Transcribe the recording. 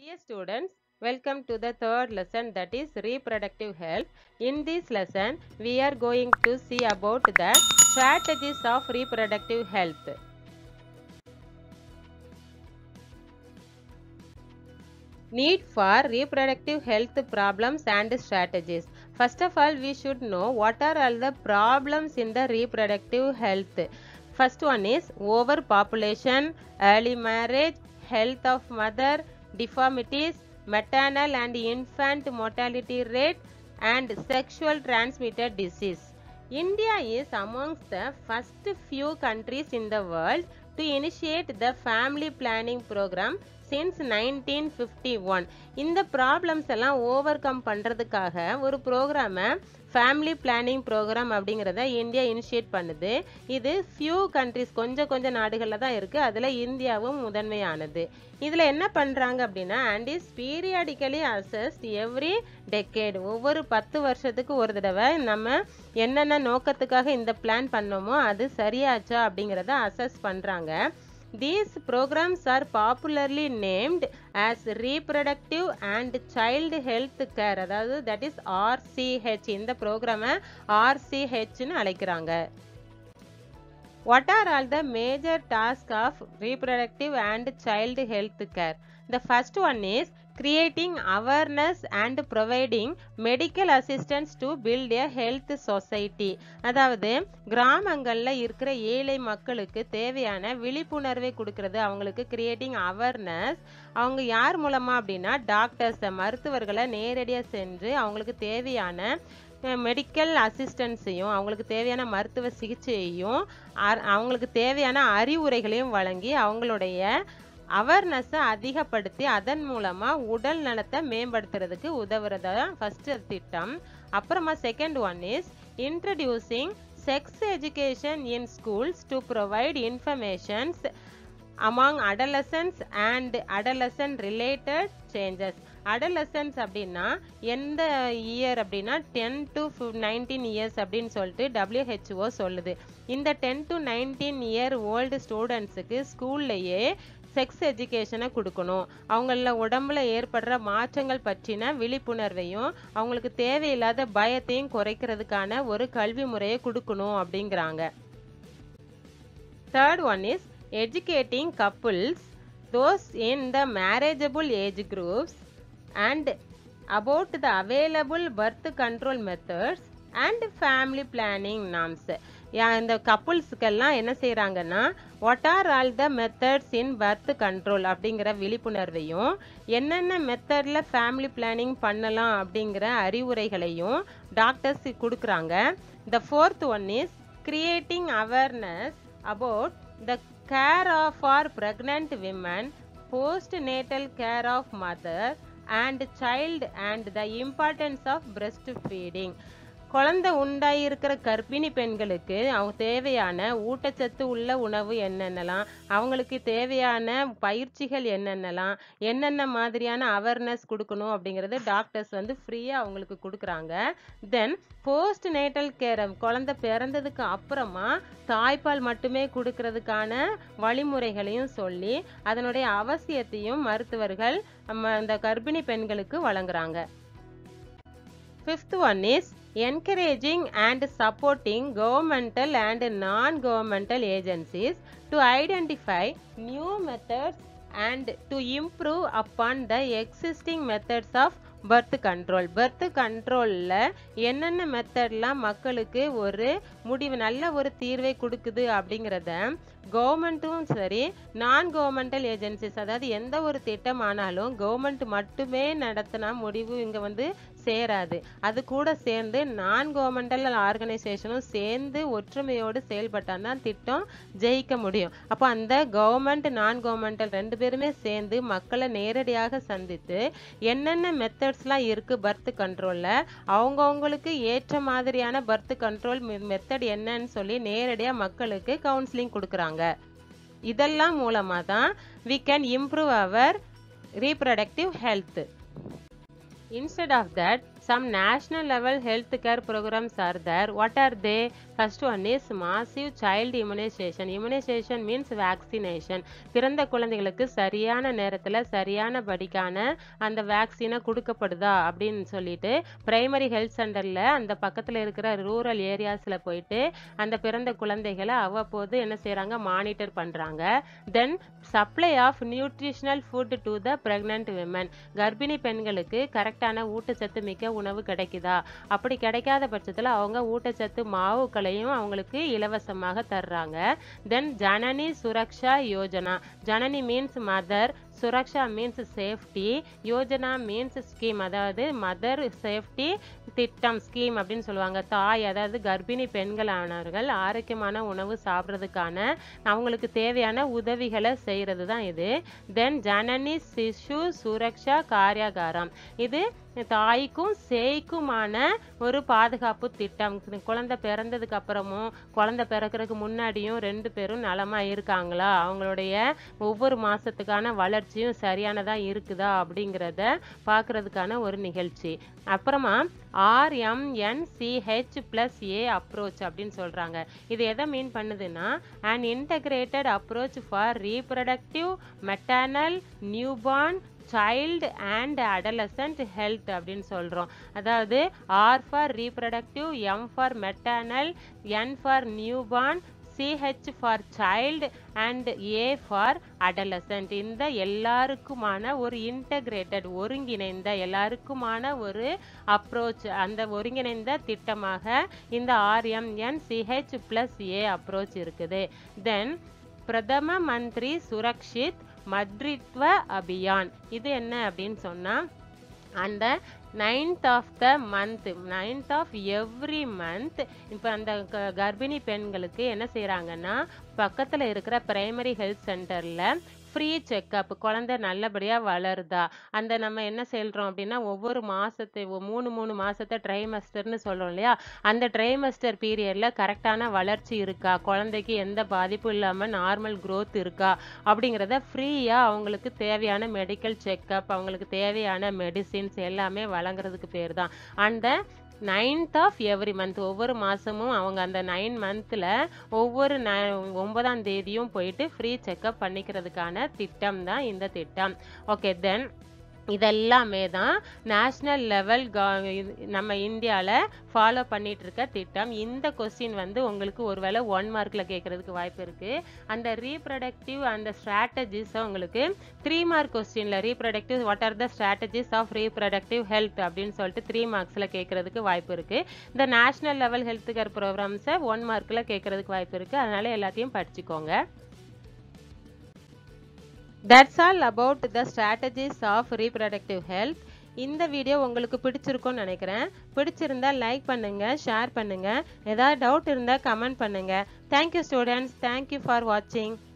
Dear students, welcome to the third lesson that is reproductive health. In this lesson, we are going to see about the strategies of reproductive health. Need for reproductive health problems and strategies. First of all, we should know what are all the problems in the reproductive health. First one is overpopulation, early marriage, health of mother, deformities, maternal and infant mortality rate, and sexual transmitted disease. India is amongst the first few countries in the world to initiate the family planning program since 1951 இந்த problems எல்லாம் over come பண்ணுறதுக்காக ஒரு ப்ரோக்ராமை family planning programme அப்படிங்கிறத initiate இனிஷியேட் பண்ணுது இது few countries கொஞ்சம் கொஞ்சம் நாடுகளில் தான் இருக்குது அதில் இந்தியாவும் முதன்மையானது இதில் என்ன பண்ணுறாங்க அப்படின்னா and is periodically assessed every decade ஒவ்வொரு பத்து வருஷத்துக்கு ஒரு தடவை நம்ம என்னென்ன நோக்கத்துக்காக இந்த பிளான் பண்ணோமோ அது சரியாச்சா அப்படிங்கிறத அசஸ் பண்ணுறாங்க These programs are popularly named as reproductive and child health care அதாவது that is RCH இந்த ப்ரோக்ராமை RCHன்னு அழைக்கிறாங்க What are all the major tasks of reproductive and child health care? The first one is creating awareness and providing medical assistance to build a health society அதாவது கிராமங்களில் இருக்கிற ஏழை மக்களுக்கு தேவையான விழிப்புணர்வை கொடுக்கறது அவங்களுக்கு கிரியேட்டிங் அவேர்னஸ் அவங்க யார் மூலமா அப்படின்னா டாக்டர்ஸ் மருத்துவர்களை நேரடியாக சென்று அவங்களுக்கு தேவையான மெடிக்கல் அசிஸ்டன்ஸையும் அவங்களுக்கு தேவையான மருத்துவ சிகிச்சையையும் அவங்களுக்கு தேவையான அறிவுரைகளையும் வழங்கி அவங்களுடைய அவேர்னஸை அதிகப்படுத்தி அதன் மூலமாக உடல் நலத்தை மேம்படுத்துறதுக்கு உதவுறதா ஃபஸ்ட்டு திட்டம் அப்புறமா second one is introducing sex education in schools to provide informations among adolescents and adolescent related changes adolescents அப்படின்னா எந்த இயர் அப்படின்னா டென் டு நைன்டீன் இயர்ஸ் அப்படின்னு சொல்லிட்டு டபிள்யூஹெச்ஓ சொல்லுது இந்த ten to nineteen year old ஸ்டூடெண்ட்ஸுக்கு ஸ்கூல்லையே செக்ஸ் எஜுகேஷனை கொடுக்கணும் அவங்கள உடம்புல ஏற்படுற மாற்றங்கள் பற்றின விழிப்புணர்வையும் அவங்களுக்கு தேவையில்லாத பயத்தையும் குறைக்கிறதுக்கான ஒரு கல்வி முறையை கொடுக்கணும் அப்படிங்கிறாங்க third one is educating couples those in the marriageable age groups and about the available birth control methods and family planning norms இந்த கப்புள்ஸுக்கெல்லாம் என்ன செய்கிறாங்கன்னா what are all the methods in birth control அப்படிங்கிற விழிப்புணர்வையும் என்னென்ன மெத்தடில் ஃபேமிலி பிளானிங் பண்ணலாம் அப்படிங்கிற அறிவுரைகளையும் டாக்டர்ஸ் கொடுக்குறாங்க the fourth one is creating awareness about the care of for pregnant women, postnatal care of mother and child and the importance of breastfeeding. குழந்தை உண்டாயிருக்கிற கர்ப்பிணி பெண்களுக்கு அவங்க தேவையான ஊட்டச்சத்து உள்ள உணவு என்னென்னலாம் அவங்களுக்கு தேவையான பயிற்சிகள் என்னென்னலாம் என்னென்ன மாதிரியான அவேர்னஸ் கொடுக்கணும் அப்படிங்கிறது டாக்டர்ஸ் வந்து ஃப்ரீயாக அவங்களுக்கு கொடுக்குறாங்க தென் போஸ்ட் நேட்டல் கேர் குழந்தை பிறந்ததுக்கு அப்புறமா தாய்ப்பால் மட்டுமே கொடுக்கறதுக்கான வழிமுறைகளையும் சொல்லி அதனுடைய அவசியத்தையும் மருத்துவர்கள் நம்ம இந்த கர்ப்பிணி பெண்களுக்கு வழங்குறாங்க fifth one is encouraging and supporting governmental and non-governmental agencies to identify new methods and to improve upon the existing methods of birth control birth கண்ட்ரோலில் என்னென்ன மெத்தட்லாம் மக்களுக்கு ஒரு முடிவு நல்ல ஒரு தீர்வை கொடுக்குது அப்படிங்கிறத கவர்மெண்ட்டும் சரி நான் கவர்மெண்டல் ஏஜென்சிஸ் அதாவது எந்த ஒரு திட்டம் ஆனாலும் கவர்மெண்ட் மட்டுமே நடத்தினா முடிவு இங்கே வந்து சேராது அது கூட சேர்ந்து நான் கவர்மெண்டல் ஆர்கனைசேஷனும் சேர்ந்து ஒற்றுமையோடு செயல்பட்டால் தான் திட்டம் ஜெயிக்க முடியும் அப்போ அந்த கவர்மெண்ட் நான் கவர்மெண்டல் ரெண்டு பேருமே சேர்ந்து மக்களை நேரடியாக சந்தித்து என்னென்ன மெத்தட்ஸ்லாம் இருக்குது பர்த் கண்ட்ரோலில் அவங்கவுங்களுக்கு ஏற்ற மாதிரியான பர்த் கண்ட்ரோல் மெத்தட் என்னன்னு சொல்லி நேரடியாக மக்களுக்கு கவுன்சிலிங் கொடுக்குறாங்க இதெல்லாம் மூலமாக தான் we can improve our reproductive health Instead of that, some national level health care programs are there what are they first one is massive child immunization immunization means vaccination பிறந்த குழந்தைகளுக்கு சரியான நேரத்துல சரியான படிக்கான அந்த வேக்சினை கொடுக்கப்படுதா அப்படின்னு சொல்லிட்டு பிரைமரி ஹெல்த் சென்டர்ல அந்த பக்கத்துல இருக்கிற ரூரல் ஏரியாஸ்ல போயிட்டு அந்த பிறந்த குழந்தைகளை அவ்வப்போது என்ன செய்றாங்க மானிட்டர் பண்றாங்க then supply of nutritional food to the pregnant women கர்ப்பிணி பெண்களுக்கு கரெக்டான ஊட்டச்சத்து மிக்க உணவு கிடைக்குதா அப்படி கிடைக்காத பட்சத்துல அவங்க ஊட்டச்சத்து மாவுக்களையும் அவங்களுக்கு இலவசமாக தர்றாங்க then Janani Suraksha Yojana Janani means mother Suraksha means safety Yojana means scheme அதாவது மதர் சேஃப்டி திட்டம் ஸ்கீம் அப்படின்னு சொல்லுவாங்க தாய் அதாவது கர்ப்பிணி பெண்களானவர்கள் ஆரோக்கியமான உணவு சாப்பிட்றதுக்கான அவங்களுக்கு தேவையான உதவிகளை செய்யறது தான் இது தென் ஜனனி சிசு சுரக்ஷா காரியாகாரம் இது தாய்க்கும் சேய்க்குமான ஒரு பாதுகாப்பு திட்டம் குழந்தை பிறந்ததுக்கு அப்புறமும் குழந்தை பிறக்கிறதுக்கு முன்னாடியும் ரெண்டு பேரும் நலமா இருக்காங்களா அவங்களுடைய ஒவ்வொரு மாசத்துக்கான வளர்ச்சியும் சரியானதா இருக்குதா அப்படிங்கிறத பார்க்கறதுக்கான ஒரு நிகழ்ச்சி அப்புறமா ஆர்எம்என்சிஹெச் பிளஸ் ஏ அப்ரோச் அப்படின்னு சொல்றாங்க இது எதை மீன் பண்ணுதுன்னா and integrated approach for reproductive maternal newborn child and adolescent health அப்படின்னு சொல்கிறோம் அதாவது R for reproductive M for maternal N for newborn CH for child and A for adolescent இந்த எல்லாருக்குமான ஒரு இன்டகிரேட்டட் ஒருங்கிணைந்த எல்லாருக்குமான ஒரு அப்ரோச் அந்த ஒருங்கிணைந்த திட்டமாக இந்த RMN CH plus A approach இருக்குது தென் பிரதம மந்திரி சுரக்ஷித் மத்ரித்வ அபியான் இது என்ன அப்படின்னு சொன்னா அந்த ninth of the month ninth of every month இப்போ அந்த க- கர்ப்பிணி பெண்களுக்கு என்ன செய்றாங்கன்னா பக்கத்துல இருக்கிற பிரைமரி ஹெல்த் சென்டர்ல ஃப்ரீ செக்கப் குழந்தை நல்லபடியா வளருதா அந்த நம்ம என்ன சொல்றோம் அப்படின்னா ஒவ்வொரு மாசத்தை ஒ- மூணு மூணு மாசத்தை ட்ரைமஸ்டர்னு சொல்றோம் இல்லையா அந்த ட்ரைமஸ்டர் பீரியட்ல கரெக்டான வளர்ச்சி இருக்கா குழந்தைக்கு எந்த பாதிப்பும் இல்லாம நார்மல் growth இருக்கா அப்படிங்கிறத ஃப்ரீயா அவங்களுக்கு தேவையான மெடிக்கல் செக்கப் அவங்களுக்கு தேவையான மெடிசின்ஸ் எல்லாமே வழங்குறதுக்கு பேர் தான் அந்த நைன்த் ஆஃப் எவ்ரி மந்த் ஒவ்வொரு மாசமும் அவங்க அந்த நைன் மந்த்ல ஒவ்வொரு ந- ஒன்பதாம் தேதியும் போயிட்டு ஃப்ரீ செக்கப் பண்ணிக்கிறதுக்கான திட்டம் தான் இந்த திட்டம் ஓகே தென் இதெல்லாமே தான் நேஷ்னல் லெவல் நம்ம இந்தியாவில் ஃபாலோ பண்ணிட்டு இருக்க திட்டம் இந்த கொஸ்டின் வந்து உங்களுக்கு ஒருவேளை ஒன் மார்க்கில் கேட்கறதுக்கு வாய்ப்பு இருக்கு அந்த ரீப்ரடக்டிவ் அந்த ஸ்ட்ராட்டஜிஸை உங்களுக்கு த்ரீ மார்க் கொஸ்டினில் reproductive what are the strategies of reproductive health அப்படின்னு சொல்லிட்டு த்ரீ மார்க்ஸில் கேட்கறதுக்கு வாய்ப்பு இருக்கு இந்த நேஷ்னல் லெவல் ஹெல்த் கேர் ப்ரோக்ராம்ஸை ஒன் மார்க்கில் கேட்கறதுக்கு வாய்ப்பு இருக்கு அதனால எல்லாத்தையும் படிச்சுக்கோங்க that's all about the strategies of reproductive health இந்த வீடியோ உங்களுக்கு பிடிச்சிருக்கும்னு நினைக்கிறேன் பிடிச்சிருந்தா லைக் பண்ணுங்க ஷேர் பண்ணுங்க ஏதாவது டவுட் இருந்தால் கமெண்ட் பண்ணுங்க தேங்க்யூ ஸ்டூடெண்ட்ஸ் தேங்க்யூ ஃபார் வாட்சிங்